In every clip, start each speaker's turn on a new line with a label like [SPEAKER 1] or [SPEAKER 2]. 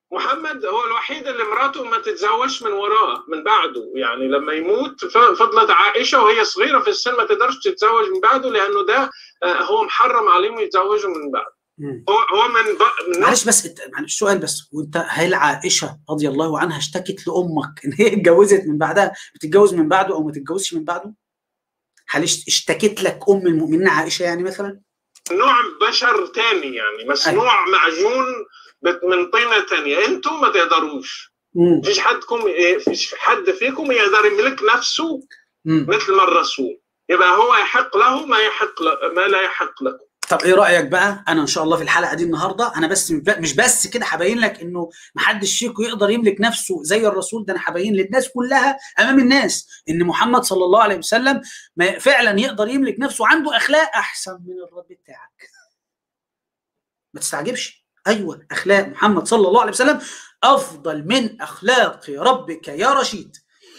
[SPEAKER 1] محمد هو الوحيد اللي مراته ما تتزوجش من وراه من بعده يعني لما يموت ف- فضلت عائشه وهي صغيره في السن ما تقدرش تتزوج من بعده لانه ده آه، هو محرم عليهم يتزوجوا من بعده
[SPEAKER 2] مم.
[SPEAKER 1] هو هو من, ب... من
[SPEAKER 2] معلش بس إنت- معلش سؤال بس وانت هل عائشه رضي الله عنها اشتكت لامك ان هي اتجوزت من بعدها بتتجوز من بعده او ما تتجوزش من بعده؟ هل اشت- اشتكت لك ام المؤمنين عائشه يعني مثلا؟
[SPEAKER 1] نوع بشر تاني يعني مصنوع معجون بت- من طينه تانية انتم ما تقدروش
[SPEAKER 2] مم.
[SPEAKER 1] مفيش حدكم إيه، فيش حد فيكم يقدر يملك نفسه
[SPEAKER 2] مم.
[SPEAKER 1] مثل ما الرسول يبقى هو يحق له ما يحق ل... ما لا يحق لكم
[SPEAKER 2] طب ايه رايك بقى انا ان شاء الله في الحلقه دي النهارده انا بس مش بس كده هبين لك انه محدش فيكم يقدر يملك نفسه زي الرسول ده انا هبين للناس كلها امام الناس ان محمد صلى الله عليه وسلم ما فعلا يقدر يملك نفسه عنده اخلاق احسن من الرب بتاعك ما تستعجبش ايوه اخلاق محمد صلى الله عليه وسلم افضل من اخلاق ربك يا رشيد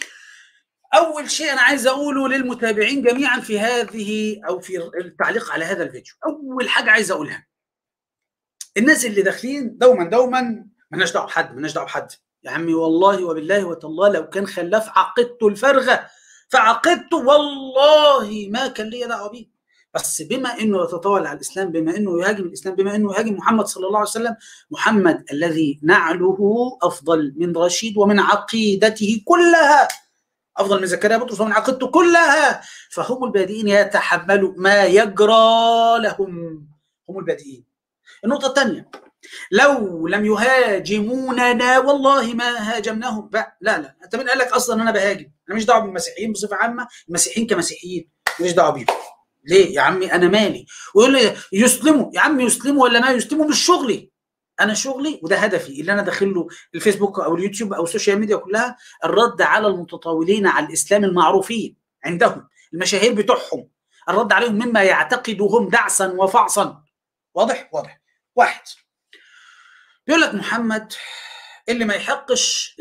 [SPEAKER 2] اول شيء انا عايز اقوله للمتابعين جميعا في هذه او في التعليق على هذا الفيديو اول حاجه عايز اقولها الناس اللي داخلين دوما دوما مالناش دعوه بحد مالناش دعوه بحد يا عمي والله وبالله وتالله لو كان خلاف عقيدته الفارغه فعقيدته والله ما كان لي دعوه بيه بس بما انه يتطاول على الاسلام بما انه يهاجم الاسلام بما انه يهاجم محمد صلى الله عليه وسلم محمد الذي نعله افضل من رشيد ومن عقيدته كلها افضل من زكريا بطرس ومن عقيدته كلها فهم البادئين يتحملوا ما يجرى لهم هم البادئين النقطه الثانيه لو لم يهاجموننا والله ما هاجمناهم لا لا, لا. انت مين قال لك اصلا انا بهاجم انا مش دعوه بالمسيحيين بصفه عامه المسيحيين كمسيحيين مش دعوه بيهم ليه يا عمي انا مالي ويقول لي يسلموا يا عمي يسلموا ولا ما يسلموا مش شغلي انا شغلي وده هدفي اللي انا داخل له الفيسبوك او اليوتيوب او السوشيال ميديا كلها الرد على المتطاولين على الاسلام المعروفين عندهم المشاهير بتوعهم الرد عليهم مما يعتقدهم دعسا وفعصا واضح واضح واحد بيقول لك محمد اللي ما يحقش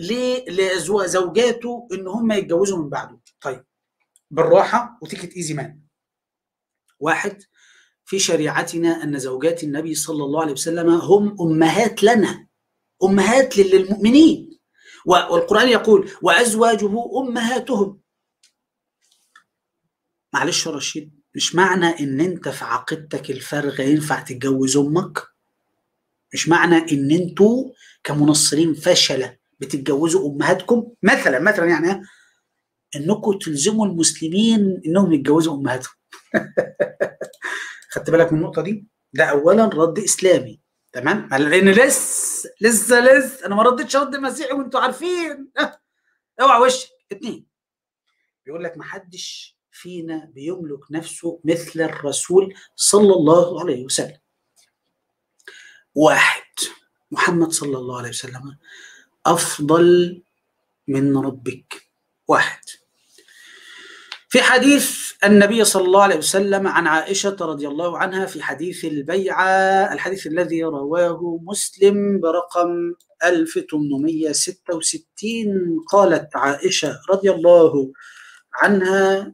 [SPEAKER 2] لزوجاته ان هم يتجوزوا من بعده طيب بالراحه وتيكت ايزي مان واحد في شريعتنا ان زوجات النبي صلى الله عليه وسلم هم امهات لنا امهات للمؤمنين والقران يقول وازواجه امهاتهم معلش يا رشيد مش معنى ان انت في عقيدتك الفارغه ينفع تتجوز امك مش معنى ان انتوا كمنصرين فشله بتتجوزوا امهاتكم مثلا مثلا يعني انكم تلزموا المسلمين انهم يتجوزوا امهاتهم خدت بالك من النقطه دي ده اولا رد اسلامي تمام لان لسه لسه لسه انا ما ردتش رد مسيحي وانتوا عارفين اوعى وشك اتنين بيقول لك ما حدش فينا بيملك نفسه مثل الرسول صلى الله عليه وسلم واحد محمد صلى الله عليه وسلم افضل من ربك واحد في حديث النبي صلى الله عليه وسلم عن عائشة رضي الله عنها في حديث البيعة الحديث الذي رواه مسلم برقم 1866 قالت عائشة رضي الله عنها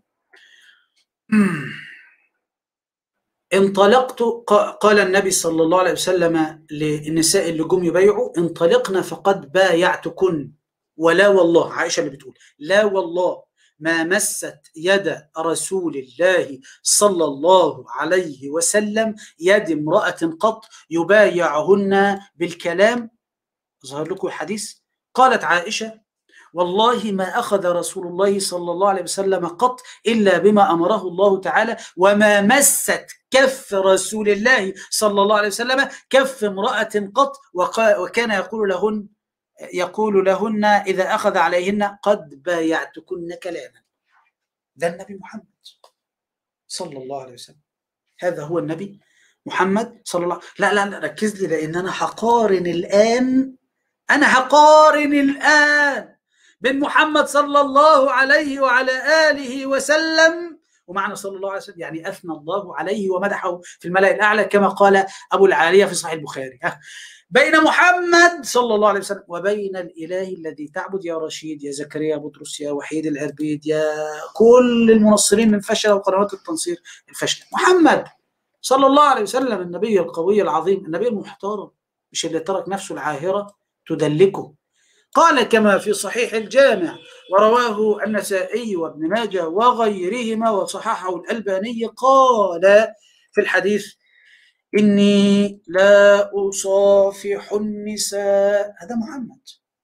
[SPEAKER 2] انطلقت قال النبي صلى الله عليه وسلم للنساء اللي جم يبايعوا انطلقنا فقد بايعتكن ولا والله عائشة اللي بتقول لا والله ما مست يد رسول الله صلى الله عليه وسلم يد امرأة قط يبايعهن بالكلام ظهر لكم الحديث قالت عائشة والله ما أخذ رسول الله صلى الله عليه وسلم قط إلا بما أمره الله تعالى وما مست كف رسول الله صلى الله عليه وسلم كف امرأة قط وكان يقول لهن يقول لهن إذا أخذ عليهن قد بايعتكن كلاما ده النبي محمد صلى الله عليه وسلم هذا هو النبي محمد صلى الله لا لا لا ركز لي لأن أنا هقارن الآن أنا هقارن الآن بين محمد صلى الله عليه وعلى آله وسلم ومعنى صلى الله عليه وسلم يعني أثنى الله عليه ومدحه في الملأ الأعلى كما قال أبو العالية في صحيح البخاري بين محمد صلى الله عليه وسلم وبين الإله الذي تعبد يا رشيد يا زكريا بطرس يا وحيد العربيد يا كل المنصرين من فشل وقنوات التنصير الفشل محمد صلى الله عليه وسلم النبي القوي العظيم النبي المحترم مش اللي ترك نفسه العاهرة تدلكه قال كما في صحيح الجامع ورواه النسائي وابن ماجه وغيرهما وصححه الألباني قال في الحديث إني لا أصافح النساء هذا محمد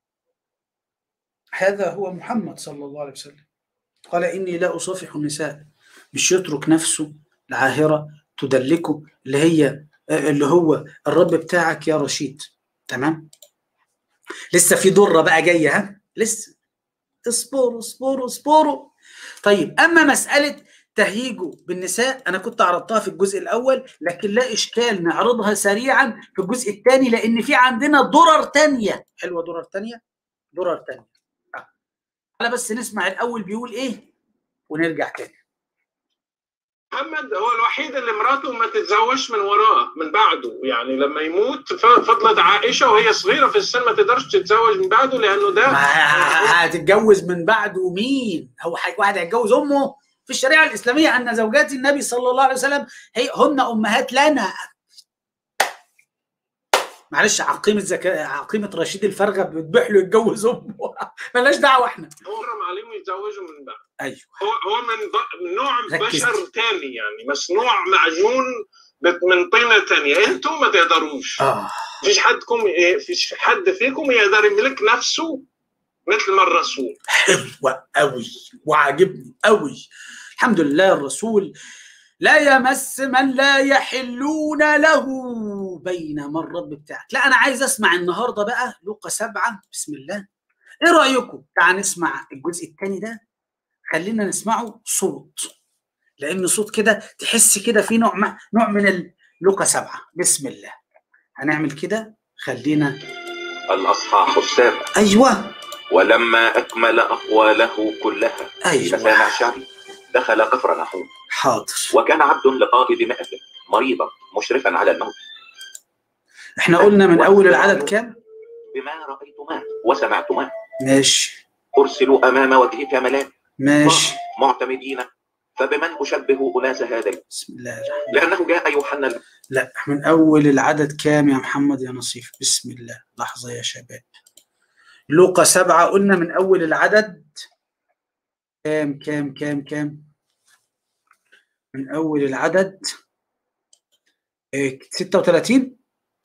[SPEAKER 2] هذا هو محمد صلى الله عليه وسلم قال إني لا أصافح النساء مش يترك نفسه العاهرة تدلكه اللي هي اللي هو الرب بتاعك يا رشيد تمام لسه في ضرة بقى جاية ها لسه اصبروا اصبروا اصبروا طيب أما مسألة تهيجه بالنساء أنا كنت عرضتها في الجزء الأول لكن لا إشكال نعرضها سريعا في الجزء الثاني لأن في عندنا ضرر تانية حلوة ضرر تانية ضرر تانية أنا بس نسمع الأول بيقول إيه ونرجع تاني
[SPEAKER 1] محمد هو الوحيد اللي مراته ما تتزوجش من وراه من بعده يعني لما يموت فضلت عائشه وهي صغيره في السن ما تقدرش تتزوج من بعده لانه ده
[SPEAKER 2] ما هتتجوز من بعده مين؟ هو واحد هيتجوز امه؟ في الشريعه الاسلاميه ان زوجات النبي صلى الله عليه وسلم هي هن امهات لنا معلش عقيمه زكاة عقيمه رشيد الفرغه بتبيح له يتجوز امه مالناش دعوه احنا
[SPEAKER 1] هو حرم عليهم يتزوجوا من بعد
[SPEAKER 2] ايوه
[SPEAKER 1] هو هو من ض- نوع
[SPEAKER 2] ركز.
[SPEAKER 1] بشر تاني يعني مصنوع معجون بت- من طينه تانية انتم ما تقدروش
[SPEAKER 2] اه
[SPEAKER 1] فيش حدكم إيه، فيش حد فيكم يقدر يملك نفسه مثل ما الرسول
[SPEAKER 2] حلوة قوي وعجبني قوي الحمد لله الرسول لا يمس من لا يحلون له بينما الرب بتاعك لا انا عايز اسمع النهارده بقى لوقا سبعة بسم الله ايه رايكم تعال نسمع الجزء الثاني ده خلينا نسمعه صوت لان صوت كده تحس كده في نوع ما نوع من ال- لوقا سبعة بسم الله هنعمل كده خلينا
[SPEAKER 3] الأصحاح السابع
[SPEAKER 2] ايوه
[SPEAKER 3] ولما أكمل أقواله كلها
[SPEAKER 2] ايوه
[SPEAKER 3] فسامع شعبي دخل كفر نحوم
[SPEAKER 2] حاضر
[SPEAKER 3] وكان عبد لقائد مائة مريضا مشرفا على الموت
[SPEAKER 2] احنا قلنا من اول العدد كام
[SPEAKER 3] بما رأيتما وسمعتما
[SPEAKER 2] ماشي
[SPEAKER 3] أرسلوا أمام وجهك ملاك
[SPEAKER 2] ماشي
[SPEAKER 3] معتمدين فبمن أشبه أناس هذين
[SPEAKER 2] بسم الله الرحمن
[SPEAKER 3] لأنه جاء يوحنا
[SPEAKER 2] لا من اول العدد كام يا محمد يا نصيف بسم الله لحظه يا شباب لوقا سبعة قلنا من اول العدد كام كام كام كام من اول العدد إيه، 36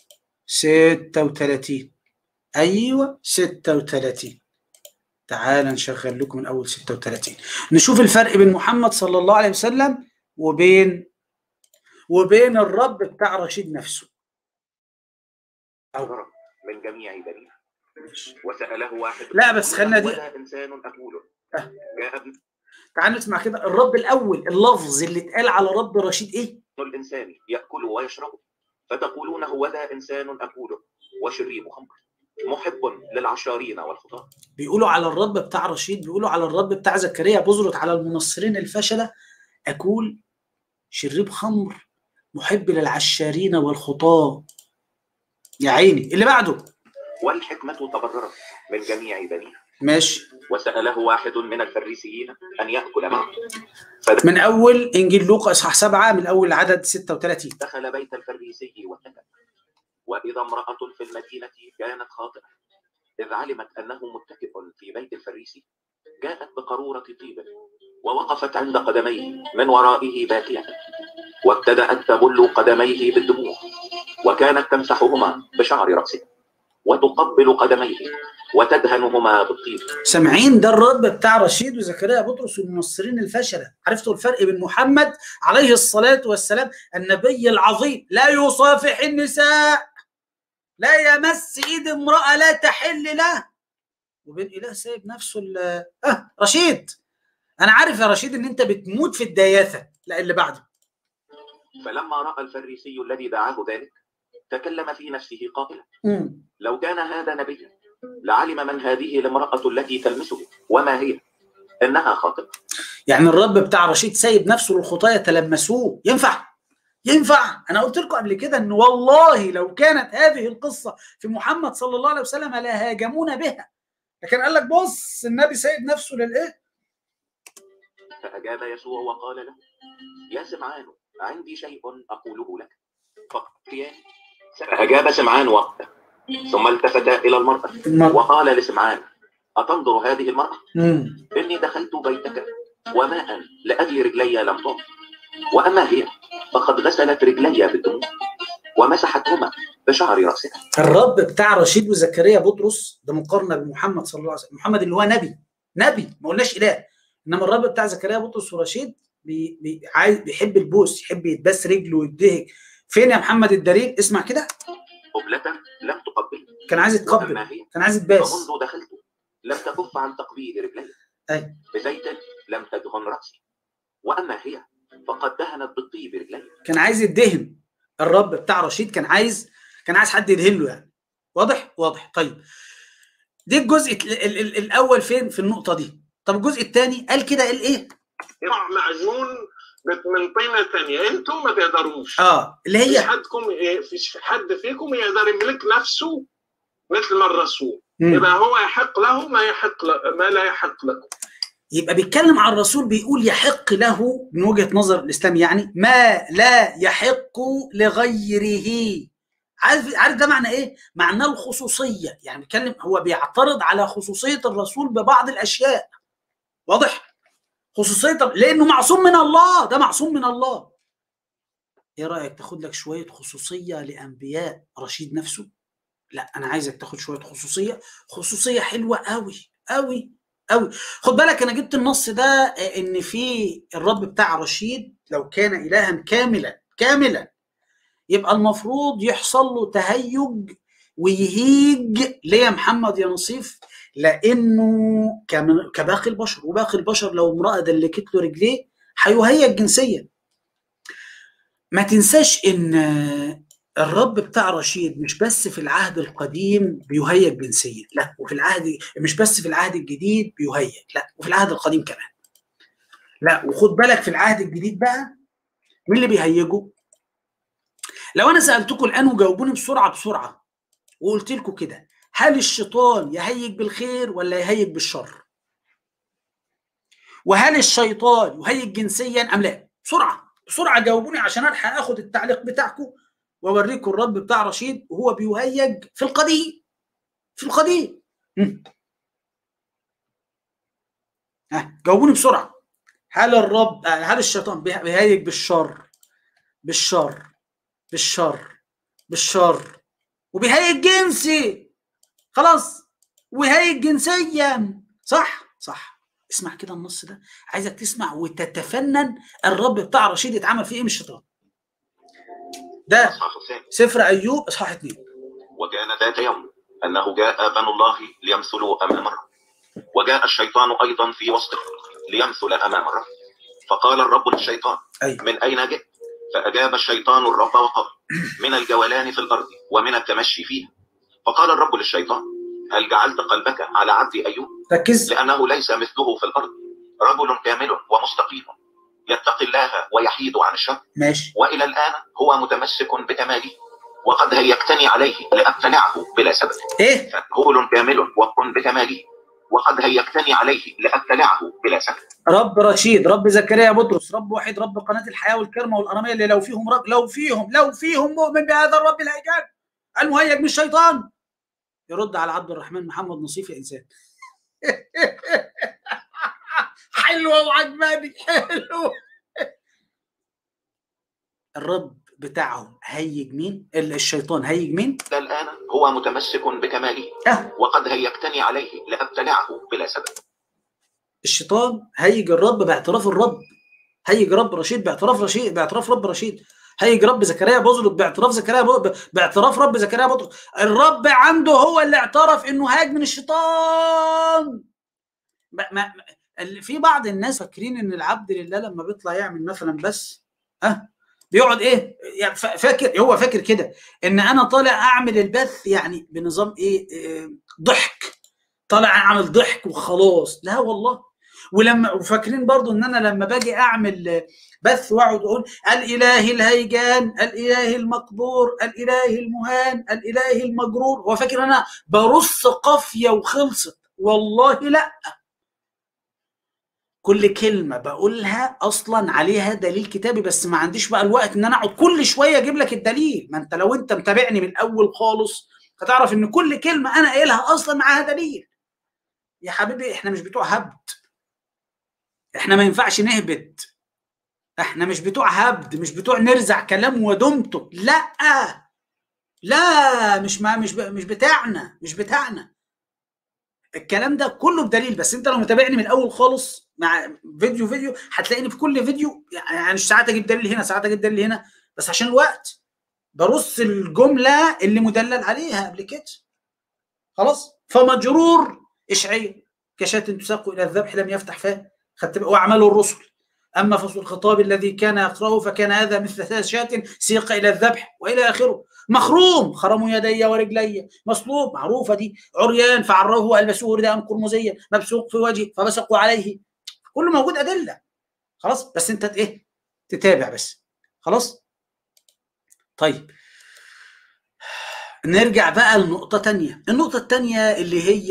[SPEAKER 2] 36 ايوه 36 تعال نشغل لكم من اول 36 نشوف الفرق بين محمد صلى الله عليه وسلم وبين وبين الرب بتاع رشيد نفسه
[SPEAKER 3] أغرب من جميع بنيه وسأله واحد
[SPEAKER 2] لا، بس خلنا دي-
[SPEAKER 3] ولا إنسان أقوله
[SPEAKER 2] أه.
[SPEAKER 3] جاء ابن
[SPEAKER 2] تعال نسمع كده الرب الاول اللفظ اللي اتقال على رب رشيد ايه
[SPEAKER 3] الإنسان يأكل ويشرب فتقولون هو ذا إنسان أقوله وشريب خمر محب للعشارين والخطاة
[SPEAKER 2] بيقولوا على الرب بتاع رشيد بيقولوا على الرب بتاع زكريا بزرت على المنصرين الفشله اكول شريب خمر محب للعشارين والخطاه يا عيني اللي بعده
[SPEAKER 3] والحكمة تبررت من جميع بنيه
[SPEAKER 2] ماشي
[SPEAKER 3] وسأله واحد من الفريسيين أن يأكل معه
[SPEAKER 2] من اول انجيل لوقا اصحاح سبعه من اول عدد 36
[SPEAKER 3] فدخل بيت الفريسي واتكى وإذا امرأة في المدينة كانت خاطئة إذ علمت أنه متكئ في بيت الفريسي جاءت بقارورة طيب ووقفت عند قدميه من ورائه باكية وابتدأت تبل قدميه بالدموع وكانت تمسحهما بشعر رأسه وتقبل قدميه وتدهنهما بالطيب
[SPEAKER 2] سامعين ده الرب بتاع رشيد وزكريا بطرس والمنصرين الفشله عرفتوا الفرق بين محمد عليه الصلاه والسلام النبي العظيم لا يصافح النساء لا يمس ايد امراه لا تحل له وبين اله سايب نفسه ال- اه رشيد انا عارف يا رشيد ان انت بتموت في الدياثه لا اللي بعده
[SPEAKER 3] فلما رأى الفريسي الذي دعاه ذلك تكلم في نفسه قائلا
[SPEAKER 2] مم.
[SPEAKER 3] لو كان هذا نبيا لعلم من هذه الامرأة التي تلمسه وما هي إنها خاطئة
[SPEAKER 2] يعني الرب بتاع رشيد سايب نفسه للخطايا تلمسوه ينفع ينفع انا قلت لكم قبل كده ان والله لو كانت هذه القصه في محمد صلى الله عليه وسلم لهاجمونا بها لكن قال لك بص النبي سايب نفسه للايه
[SPEAKER 3] فأجاب يسوع وقال له يا سمعان عندي شيء أقوله لك فقال فأجاب سمعان وقال ثم التفت الى المراه
[SPEAKER 2] المرأة
[SPEAKER 3] وقال لسمعان اتنظر هذه المراه
[SPEAKER 2] مم.
[SPEAKER 3] اني دخلت بيتك وماء لاجل رجلي لم تعط واما هي فقد غسلت رجلي بالدموع ومسحتهما بشعر راسها
[SPEAKER 2] الرب بتاع رشيد وزكريا بطرس ده مقارنه بمحمد صلى الله عليه وسلم محمد اللي هو نبي نبي ما قلناش اله انما الرب بتاع زكريا بطرس ورشيد بي بي عايز بيحب البوس يحب يتبس رجله ويدهك فين يا محمد الدليل اسمع كده
[SPEAKER 3] قبلة لم تقبل
[SPEAKER 2] كان عايز يتقبل
[SPEAKER 3] واما هي
[SPEAKER 2] كان عايز يتباس
[SPEAKER 3] فمنذ دخلت لم تكف عن تقبيل رجلي
[SPEAKER 2] أي.
[SPEAKER 3] بزيت لم تدهن راسي واما هي فقد دهنت بالطيب رجلي
[SPEAKER 2] كان عايز يدهن الرب بتاع رشيد كان عايز كان عايز حد يدهن له يعني واضح واضح طيب دي الجزء ال ال ال الاول فين في النقطه دي طب الجزء الثاني قال كده قال ايه
[SPEAKER 1] يطلع معجون بت- من طينه ثانيه انتم ما تقدروش
[SPEAKER 2] اه اللي
[SPEAKER 1] فيش
[SPEAKER 2] هي
[SPEAKER 1] حدكم فيش حد فيكم يقدر يملك نفسه مثل ما الرسول
[SPEAKER 2] مم.
[SPEAKER 1] يبقى هو يحق له ما يحق ل- ما لا يحق لكم
[SPEAKER 2] يبقى بيتكلم عن الرسول بيقول يحق له من وجهه نظر الاسلام يعني ما لا يحق لغيره عارف عارف ده معنى ايه؟ معناه الخصوصيه يعني بيتكلم هو بيعترض على خصوصيه الرسول ببعض الاشياء واضح؟ خصوصيه لانه معصوم من الله ده معصوم من الله ايه رايك تاخد لك شويه خصوصيه لانبياء رشيد نفسه؟ لا انا عايزك تاخد شويه خصوصيه خصوصيه حلوه قوي قوي قوي خد بالك انا جبت النص ده آه، ان في الرب بتاع رشيد لو كان الها كاملا كاملا يبقى المفروض يحصل له تهيج ويهيج ليه يا محمد يا نصيف لانه كم- كباقي البشر وباقي البشر لو امراه دلكت له رجليه هيهيج جنسيا ما تنساش ان الرب بتاع رشيد مش بس في العهد القديم بيهيج جنسيا لا وفي العهد مش بس في العهد الجديد بيهيج لا وفي العهد القديم كمان لا وخد بالك في العهد الجديد بقى مين اللي بيهيجه لو انا سالتكم الان وجاوبوني بسرعه بسرعه وقلت لكم كده هل الشيطان يهيج بالخير ولا يهيج بالشر وهل الشيطان يهيج جنسيا ام لا بسرعه بسرعه جاوبوني عشان الحق اخد التعليق بتاعكم واوريكم الرب بتاع رشيد وهو بيهيج في القديم في القديم مم. ها جاوبوني بسرعه هل الرب آه، هل الشيطان بيه- بيهيج بالشر بالشر بالشر بالشر وبيهيج جنسي خلاص ويهيج جنسيا صح صح اسمع كده النص ده عايزك تسمع وتتفنن الرب بتاع رشيد اتعمل فيه ايه من الشيطان ده
[SPEAKER 3] اصحاح الثاني
[SPEAKER 2] سفر ايوب اصحاح اتنين
[SPEAKER 3] وكان ذات يوم انه جاء بنو الله ليمثلوا امام الرب وجاء الشيطان ايضا في وسطهم ليمثل امام الرب فقال الرب للشيطان
[SPEAKER 2] ايوه
[SPEAKER 3] من اين جئت فاجاب الشيطان الرب وقال من الجولان في الارض ومن التمشي فيها فقال الرب للشيطان هل جعلت قلبك على عبد ايوب
[SPEAKER 2] ركز
[SPEAKER 3] لانه ليس مثله في الارض رجل كامل ومستقيم يتقي الله ويحيد عن الشر
[SPEAKER 2] ماشي
[SPEAKER 3] والى الان هو متمسك بكماله وقد هيجتني عليه لابتلعه بلا سبب
[SPEAKER 2] ايه
[SPEAKER 3] فهول كامل وكن بكماله وقد هيجتني عليه لابتلعه بلا سبب
[SPEAKER 2] رب رشيد رب زكريا بطرس رب وحيد رب قناه الحياه والكرمه والاراميه اللي لو فيهم رب لو فيهم لو فيهم مؤمن بهذا الرب الهيجان المهيج من الشيطان يرد على عبد الرحمن محمد نصيف يا انسان حلوه وعجباني حلوه الرب بتاعهم هيج مين ال- الشيطان هيج مين
[SPEAKER 3] الى الان هو متمسك بكماله
[SPEAKER 2] اه
[SPEAKER 3] وقد هيجتني عليه لابتلعه بلا سبب
[SPEAKER 2] الشيطان هيج الرب باعتراف الرب هيج رب رشيد باعتراف رشيد باعتراف رب رشيد هيج رب زكريا بطرس باعتراف زكريا ب- باعتراف رب زكريا بطرس الرب عنده هو اللي اعترف انه هاج من الشيطان ما ما ال- في بعض الناس فاكرين ان العبد لله لما بيطلع يعمل مثلا بس ها بيقعد ايه يعني فا- فاكر هو فاكر كده ان انا طالع اعمل البث يعني بنظام ايه, إيه ضحك طالع اعمل ضحك وخلاص لا والله ولما وفاكرين برضو ان انا لما باجي اعمل بث واقعد اقول الاله الهيجان الاله المقبور الاله المهان الاله المجرور هو فاكر انا برص قافيه وخلصت والله لا كل كلمه بقولها اصلا عليها دليل كتابي بس ما عنديش بقى الوقت ان انا اقعد كل شويه اجيب لك الدليل ما انت لو انت متابعني من الاول خالص هتعرف ان كل كلمه انا قايلها اصلا معاها دليل يا حبيبي احنا مش بتوع هبد احنا ما ينفعش نهبد احنا مش بتوع هبد مش بتوع نرزع كلام ودمته لا لا مش ما مش ب- مش بتاعنا مش بتاعنا الكلام ده كله بدليل بس انت لو متابعني من الاول خالص مع فيديو فيديو هتلاقيني في كل فيديو يعني ساعات اجيب دليل هنا ساعات اجيب دليل هنا بس عشان الوقت برص الجمله اللي مدلل عليها قبل كده خلاص فمجرور اشعير كشاة تساق الى الذبح لم يفتح فاه خدت بقى واعملوا الرسل اما فصل الخطاب الذي كان يقراه فكان هذا مثل ثلاث شاة سيق الى الذبح والى اخره مخروم خرموا يدي ورجلي مصلوب معروفه دي عريان فعروه البسوه رداء قرمزيا مبسوق في وجهه فبصقوا عليه كله موجود ادله خلاص بس انت ايه تتابع بس خلاص طيب نرجع بقى لنقطة تانية النقطة التانية اللي هي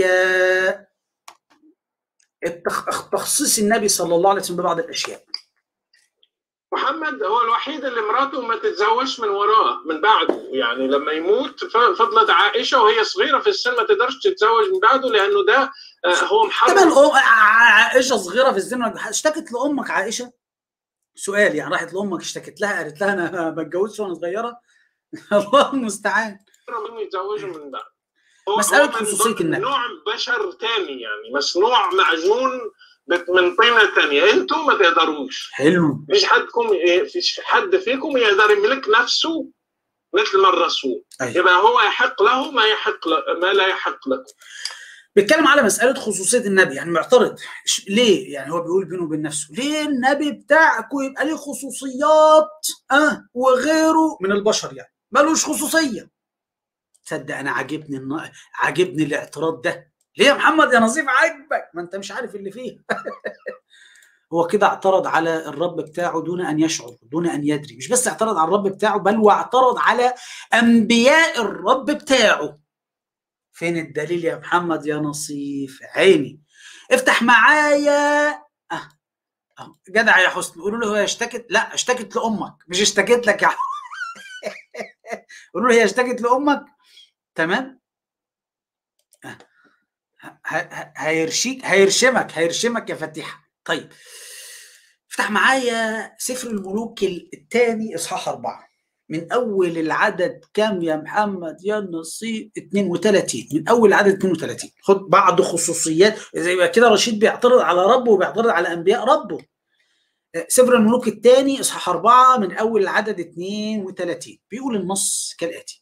[SPEAKER 2] التخ- تخصيص النبي صلى الله عليه وسلم ببعض الأشياء
[SPEAKER 1] محمد هو الوحيد اللي مراته ما تتزوجش من وراه من بعده يعني لما يموت ف- فضلت عائشه وهي صغيره في السن ما تقدرش تتزوج من بعده لانه ده آه، هو
[SPEAKER 2] طبعا
[SPEAKER 1] محرم
[SPEAKER 2] الأم- عائشة صغيرة في السن اشتكت لأمك عائشة سؤال يعني راحت لأمك اشتكت لها قالت لها أنا ما اتجوزتش وأنا صغيرة الله المستعان
[SPEAKER 1] انهم يتزوجوا من بعد هو
[SPEAKER 2] مسألة
[SPEAKER 1] هو من
[SPEAKER 2] خصوصية
[SPEAKER 1] ضمن
[SPEAKER 2] النبي.
[SPEAKER 1] نوع بشر تاني يعني مصنوع معجون بت- من طينه تانيه انتم ما تقدروش
[SPEAKER 2] حلو
[SPEAKER 1] مفيش حدكم فيش حد فيكم يقدر يملك نفسه مثل ما الرسول
[SPEAKER 2] أيوة.
[SPEAKER 1] يبقى هو يحق له ما يحق ل- ما لا يحق لكم
[SPEAKER 2] بيتكلم على مسألة خصوصية النبي يعني معترض ش- ليه يعني هو بيقول بينه وبين نفسه ليه النبي بتاعكم يبقى ليه خصوصيات اه وغيره من البشر يعني ملوش خصوصية تصدق انا عاجبني الن... عاجبني الاعتراض ده ليه يا محمد يا نظيف عاجبك ما انت مش عارف اللي فيه هو كده اعترض على الرب بتاعه دون ان يشعر دون ان يدري مش بس اعترض على الرب بتاعه بل واعترض على انبياء الرب بتاعه فين الدليل يا محمد يا نصيف عيني افتح معايا اه اه جدع يا حسن قولوا له هي اشتكت لا اشتكت لامك مش اشتكت لك يا قولوا له هي اشتكت لامك تمام اه. ه- ه- هيرشيك هيرشمك هيرشمك يا فتيحه طيب افتح معايا سفر الملوك الثاني اصحاح اربعه من اول العدد كام يا محمد يا نصيب 32 من اول العدد 32 خد بعض خصوصيات زي ما كده رشيد بيعترض على ربه وبيعترض على انبياء ربه آه، سفر الملوك الثاني اصحاح 4 من اول العدد 32 بيقول النص كالاتي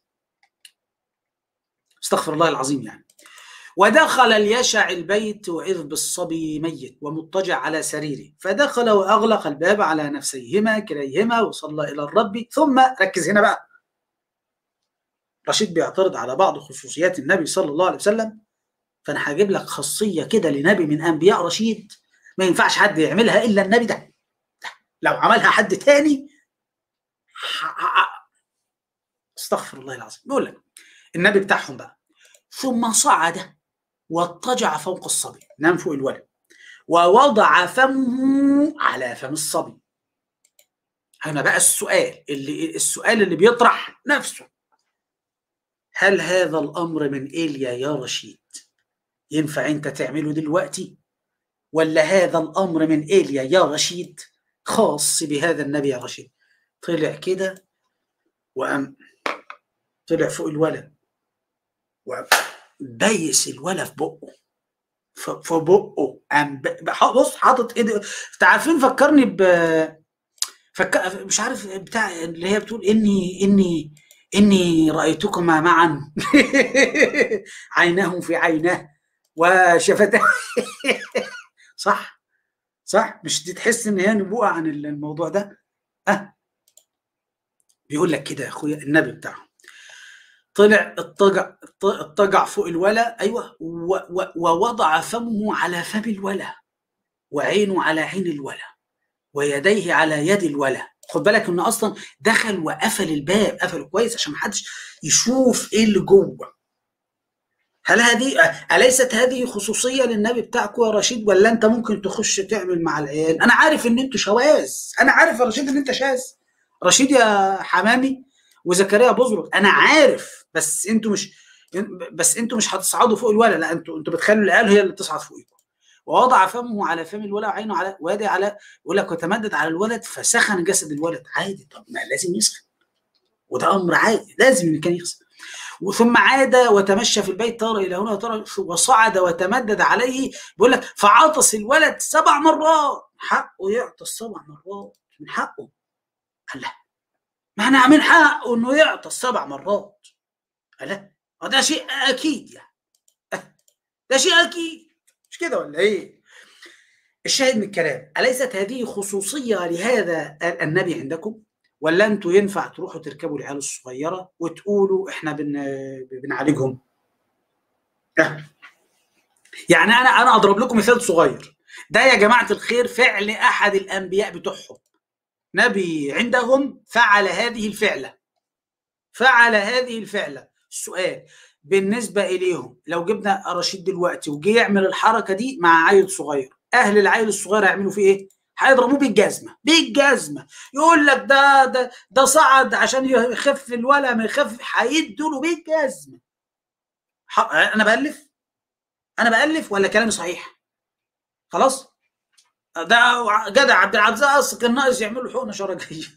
[SPEAKER 2] استغفر الله العظيم يعني ودخل اليشع البيت وإذ بالصبي ميت ومضطجع على سريره فدخل وأغلق الباب على نفسيهما كليهما وصلى إلى الرب ثم ركز هنا بقى رشيد بيعترض على بعض خصوصيات النبي صلى الله عليه وسلم فأنا هجيب لك خاصية كده لنبي من أنبياء رشيد ما ينفعش حد يعملها إلا النبي ده لو عملها حد تاني ح- ح- استغفر الله العظيم بيقول لك النبي بتاعهم بقى ثم صعد واضطجع فوق الصبي نام فوق الولد ووضع فمه على فم الصبي هنا بقى السؤال اللي السؤال اللي بيطرح نفسه هل هذا الامر من ايليا يا رشيد ينفع انت تعمله دلوقتي ولا هذا الامر من ايليا يا رشيد خاص بهذا النبي يا رشيد طلع كده وقام طلع فوق الولد وقام بيس الولد في بقه ف- في بقه قام ب- ب- بص حاطط ايده انت عارفين فكرني ب فك... مش عارف بتاع اللي هي بتقول اني اني اني رايتكما معا عيناه في عيناه وشفتاه صح صح مش دي تحس ان هي نبوءه عن الموضوع ده اه بيقول لك كده يا اخويا النبي بتاعهم طلع اضطجع اضطجع فوق الولا ايوه و- و- ووضع فمه على فم الولا وعينه على عين الولا ويديه على يد الولا خد بالك انه اصلا دخل وقفل الباب قفله كويس عشان محدش يشوف ايه اللي جوه هل هذه اليست هذه خصوصيه للنبي بتاعكم يا رشيد ولا انت ممكن تخش تعمل مع العيال انا عارف ان انتوا شواذ انا عارف يا رشيد ان انت شاذ رشيد يا حمامي وزكريا بزرق انا عارف بس انتوا مش بس انتوا مش هتصعدوا فوق الولا لا انتوا انتوا بتخلوا العيال هي اللي تصعد فوقكم ووضع فمه على فم الولد وعينه على ويده على يقول لك وتمدد على الولد فسخن جسد الولد عادي طب ما لازم يسخن وده امر عادي لازم كان يسخن ثم عاد وتمشى في البيت ترى الى هنا ترى وصعد وتمدد عليه بيقول لك فعطس الولد سبع مرات حقه يعطس سبع مرات من حقه قال لا معنى من حقه انه يعطس سبع مرات قال لا ده شيء اكيد يعني ده شيء اكيد مش كده ولا ايه الشاهد من الكلام اليست هذه خصوصيه لهذا النبي عندكم ولا انتوا ينفع تروحوا تركبوا العيال الصغيره وتقولوا احنا بن بنعالجهم يعني انا انا اضرب لكم مثال صغير ده يا جماعه الخير فعل احد الانبياء بتوعهم نبي عندهم فعل هذه الفعله فعل هذه الفعله السؤال بالنسبه اليهم لو جبنا رشيد دلوقتي وجي يعمل الحركه دي مع عيل صغير اهل العيل الصغير هيعملوا فيه ايه هيضربوه بالجزمه بالجزمه يقول لك ده ده ده صعد عشان يخف الولا ما يخف هيدوا له بالجزمه انا بالف انا بالف ولا كلامي صحيح خلاص ده جدع عبد العزاز كان ناقص يعمل له حقنه شرجيه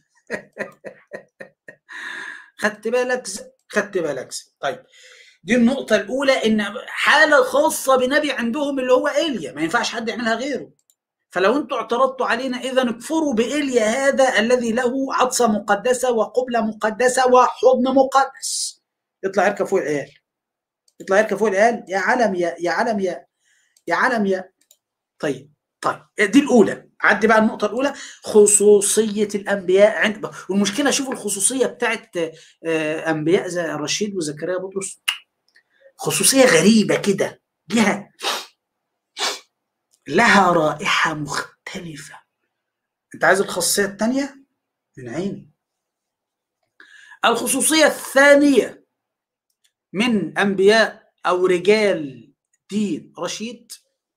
[SPEAKER 2] خدت بالك خدت بالك طيب دي النقطة الأولى إن حالة خاصة بنبي عندهم اللي هو إيليا ما ينفعش حد يعملها غيره فلو انتوا اعترضتوا علينا اذا اكفروا بإيليا هذا الذي له عطسة مقدسة وقبلة مقدسة وحضن مقدس يطلع يركب فوق العيال يطلع يركب فوق العيال يا علم يا يا علم يا يا علم يا طيب طيب دي الاولى عدي بقى النقطه الاولى خصوصيه الانبياء عند والمشكله شوفوا الخصوصيه بتاعت انبياء زي الرشيد وزكريا بطرس خصوصيه غريبه كده لها لها رائحه مختلفه انت عايز الخاصيه الثانيه من عيني الخصوصيه الثانيه من انبياء او رجال دين رشيد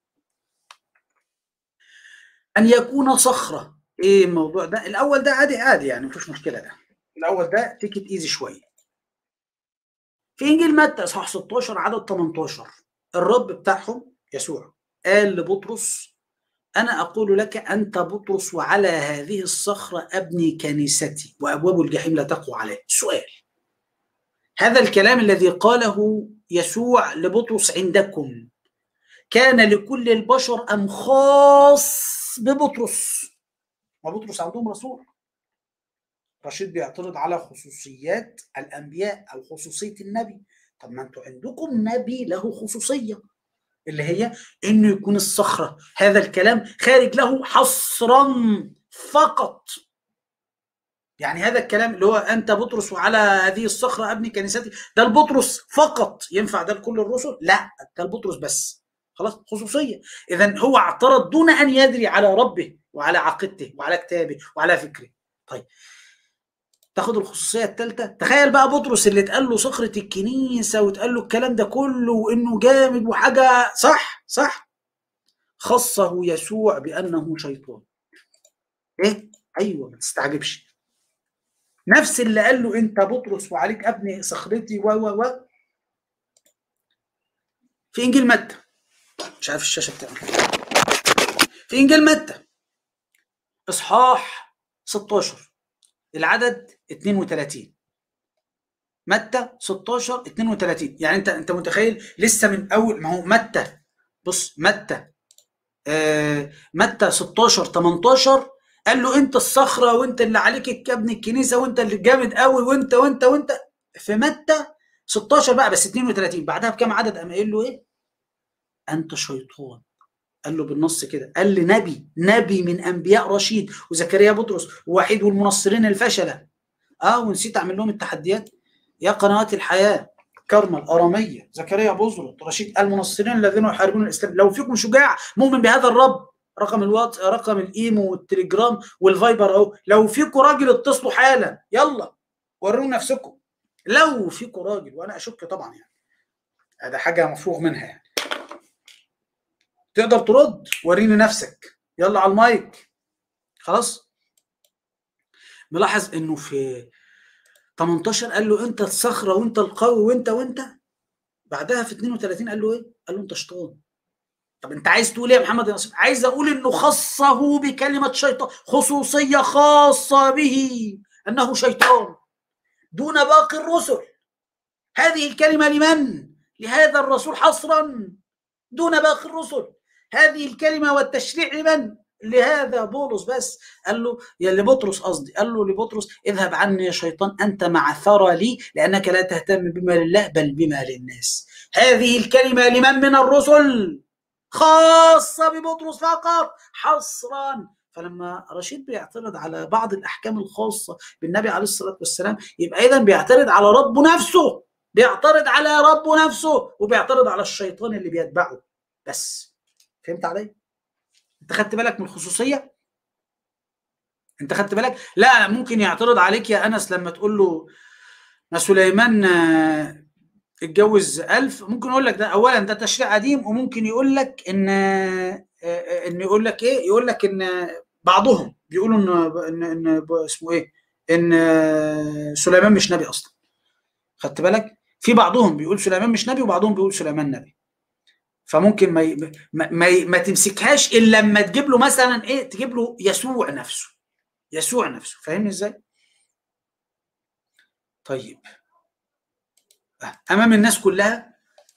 [SPEAKER 2] ان يكون صخره ايه الموضوع ده الاول ده عادي عادي يعني مفيش مشكله ده الاول ده تيكت ايزي شويه في انجيل متى اصحاح 16 عدد 18 الرب بتاعهم يسوع قال لبطرس انا اقول لك انت بطرس وعلى هذه الصخره ابني كنيستي وابواب الجحيم لا تقوى عليه سؤال هذا الكلام الذي قاله يسوع لبطرس عندكم كان لكل البشر ام خاص ببطرس وبطرس عندهم رسول رشيد بيعترض على خصوصيات الانبياء او خصوصيه النبي طب ما انتوا عندكم نبي له خصوصيه اللي هي انه يكون الصخره هذا الكلام خارج له حصرا فقط يعني هذا الكلام اللي هو انت بطرس وعلى هذه الصخره ابني كنيستي ده البطرس فقط ينفع ده لكل الرسل لا ده البطرس بس خلاص خصوصيه اذا هو اعترض دون ان يدري على ربه وعلى عقيدته وعلى كتابه وعلى فكره طيب تاخد الخصوصيه الثالثه تخيل بقى بطرس اللي اتقال له صخره الكنيسه واتقال له الكلام ده كله وانه جامد وحاجه صح صح خصه يسوع بانه شيطان ايه ايوه ما تستعجبش نفس اللي قال له انت بطرس وعليك ابني صخرتي و و و في انجيل متى مش عارف الشاشه بتاعتي في انجيل متى اصحاح 16 العدد 32 متى 16 32 يعني انت انت متخيل لسه من اول ما هو متى بص متى آه متى 16 18 قال له انت الصخره وانت اللي عليك ابن الكنيسه وانت اللي جامد قوي وانت وانت وانت في متى 16 بقى بس 32 بعدها بكام عدد قام قايل له ايه؟ انت شيطان قال له بالنص كده قال لي نبي نبي من انبياء رشيد وزكريا بطرس ووحيد والمنصرين الفشله اه ونسيت اعمل لهم التحديات يا قنوات الحياه كرمة الأرامية زكريا بزرط رشيد المنصرين الذين يحاربون الإسلام لو فيكم شجاع مؤمن بهذا الرب رقم الوات رقم الايمو والتليجرام والفايبر اهو لو فيكم راجل اتصلوا حالا يلا ورونا نفسكم لو فيكم راجل وانا اشك طبعا يعني هذا حاجه مفروغ منها يعني تقدر ترد وريني نفسك يلا على المايك خلاص ملاحظ انه في 18 قال له انت الصخره وانت القوي وانت وانت بعدها في 32 قال له ايه؟ قال له انت شيطان طب انت عايز تقول ايه يا محمد يا نصير؟ عايز اقول انه خصه بكلمه شيطان خصوصيه خاصه به انه شيطان دون باقي الرسل هذه الكلمه لمن؟ لهذا الرسول حصرا دون باقي الرسل هذه الكلمه والتشريع لمن؟ لهذا بولس بس قال له يا لبطرس قصدي قال له لبطرس اذهب عني يا شيطان انت معثرة لي لانك لا تهتم بما لله بل بما للناس هذه الكلمه لمن من الرسل خاصه ببطرس فقط حصرا فلما رشيد بيعترض على بعض الاحكام الخاصه بالنبي عليه الصلاه والسلام يبقى اذا بيعترض على ربه نفسه بيعترض على ربه نفسه وبيعترض على الشيطان اللي بيتبعه بس فهمت علي؟ انت خدت بالك من الخصوصيه؟ انت خدت بالك؟ لا ممكن يعترض عليك يا انس لما تقول له ما سليمان آه، اتجوز ألف ممكن يقول لك ده اولا ده تشريع قديم وممكن يقول لك ان آه، آه، ان يقول لك ايه؟ يقول لك ان بعضهم بيقولوا ان ان ان اسمه ايه؟ ان آه، سليمان مش نبي اصلا خدت بالك؟ في بعضهم بيقول سليمان مش نبي وبعضهم بيقول سليمان نبي فممكن ما ي... ما ما, ي... ما تمسكهاش الا لما تجيب له مثلا ايه تجيب له يسوع نفسه يسوع نفسه فاهمني ازاي طيب امام الناس كلها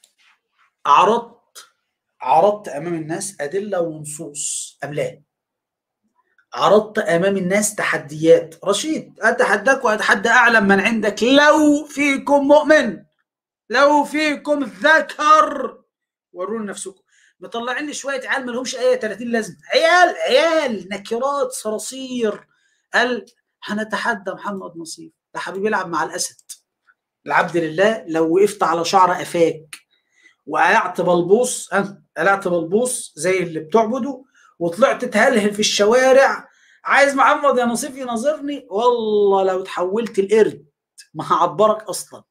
[SPEAKER 2] عرضت عرضت امام الناس ادله ونصوص ام لا عرضت امام الناس تحديات رشيد اتحداك واتحدى اعلم من عندك لو فيكم مؤمن لو فيكم ذكر ورونا نفسكم مطلعين لي شويه عيال ما لهمش اي 30 لازمه عيال عيال نكرات صراصير قال هنتحدى محمد نصير ده حبيبي يلعب مع الاسد العبد لله لو وقفت على شعر قفاك وقلعت بلبوس ها قلعت بلبوس زي اللي بتعبده وطلعت تهلهل في الشوارع عايز محمد يا نصيف يناظرني والله لو تحولت القرد ما هعبرك اصلا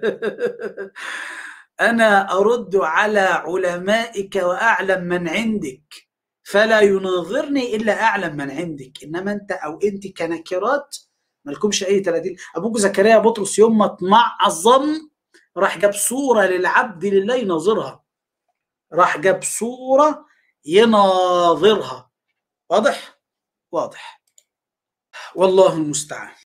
[SPEAKER 2] انا ارد على علمائك واعلم من عندك فلا يناظرني الا اعلم من عندك انما انت او انت كنكرات مالكمش اي 30 ابوك زكريا بطرس يوم ما اتمعظم راح جاب صوره للعبد لله يناظرها راح جاب صوره يناظرها واضح واضح والله المستعان